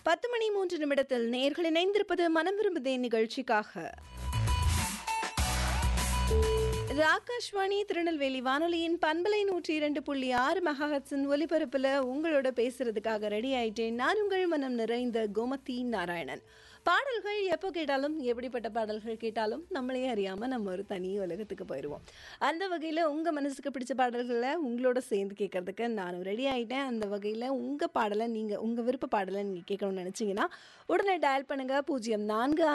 பத்து மணி மூன்று நிமிடத்தில் நேர்கள் இணைந்திருப்பது மனம் விரும்புதே நிகழ்ச்சிக்காக இது ஆகாஷ்வாணி திருநெல்வேலி வானொலியின் பண்பலை நூற்றி இரண்டு புள்ளி ஆறு மெகாஹட்ஸின் ஒலிபரப்புல உங்களோட பேசுறதுக்காக ரெடி ஆயிட்டேன் நான் உங்கள் மனம் நிறைந்த கோமதி நாராயணன் பாடல்கள் எப்போ கேட்டாலும் எப்படிப்பட்ட பாடல்கள் கேட்டாலும் நம்மளே அறியாம நம்ம ஒரு தனி உலகத்துக்கு போயிடுவோம் அந்த வகையில் உங்க மனசுக்கு பிடிச்ச பாடல்களை உங்களோட சேர்ந்து கேட்கறதுக்கு நானும் ரெடி ஆயிட்டேன் அந்த வகையில் உங்க பாடலை நீங்க உங்க விருப்ப பாடலை நீங்க கேட்கணும்னு நினைச்சீங்கன்னா உடனே டயல் பண்ணுங்க பூஜ்ஜியம் நான்கு